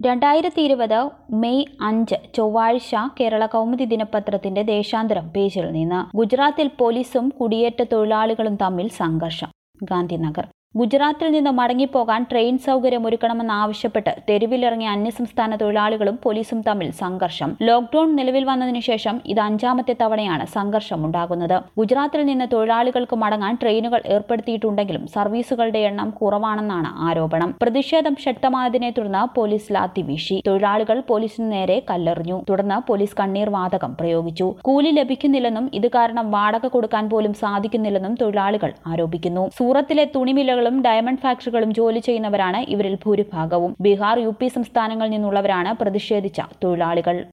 രണ്ടായിരത്തി ഇരുപത് മെയ് അഞ്ച് ചൊവ്വാഴ്ച കേരള കൗമുദി ദിനപത്രത്തിന്റെ ദേശാന്തരം പേജിൽ നിന്ന് ഗുജറാത്തിൽ പോലീസും കുടിയേറ്റ തൊഴിലാളികളും തമ്മിൽ സംഘർഷം ഗാന്ധിനഗർ ഗുജറാത്തിൽ നിന്ന് മടങ്ങിപ്പോകാൻ ട്രെയിൻ സൗകര്യം ഒരുക്കണമെന്നാവശ്യപ്പെട്ട് തെരുവിലിറങ്ങിയ അന്യസംസ്ഥാന തൊഴിലാളികളും പോലീസും തമ്മിൽ സംഘർഷം ലോക്ഡൌൺ നിലവിൽ വന്നതിനു ശേഷം ഇത് അഞ്ചാമത്തെ തവണയാണ് സംഘർഷം ഉണ്ടാകുന്നത് ഗുജറാത്തിൽ നിന്ന് തൊഴിലാളികൾക്ക് മടങ്ങാൻ ട്രെയിനുകൾ ഏർപ്പെടുത്തിയിട്ടുണ്ടെങ്കിലും സർവീസുകളുടെ എണ്ണം കുറവാണെന്നാണ് ആരോപണം പ്രതിഷേധം ശക്തമായതിനെ തുടർന്ന് പോലീസ് ലാത്തി വീശി തൊഴിലാളികൾ പോലീസിന് നേരെ കല്ലെറിഞ്ഞു തുടർന്ന് പോലീസ് കണ്ണീർ വാതകം പ്രയോഗിച്ചു കൂലി ലഭിക്കുന്നില്ലെന്നും ഇത് കാരണം വാടക കൊടുക്കാൻ പോലും സാധിക്കുന്നില്ലെന്നും തൊഴിലാളികൾ ആരോപിക്കുന്നു സൂറത്തിലെ തുണിമില്ലകളും ഡയമണ്ട് ഫാക്ടറികളും ജോലി ചെയ്യുന്നവരാണ് ഇവരിൽ ഭൂരിഭാഗവും ബീഹാർ യു പി സംസ്ഥാനങ്ങളിൽ നിന്നുള്ളവരാണ് പ്രതിഷേധിച്ച തൊഴിലാളികൾ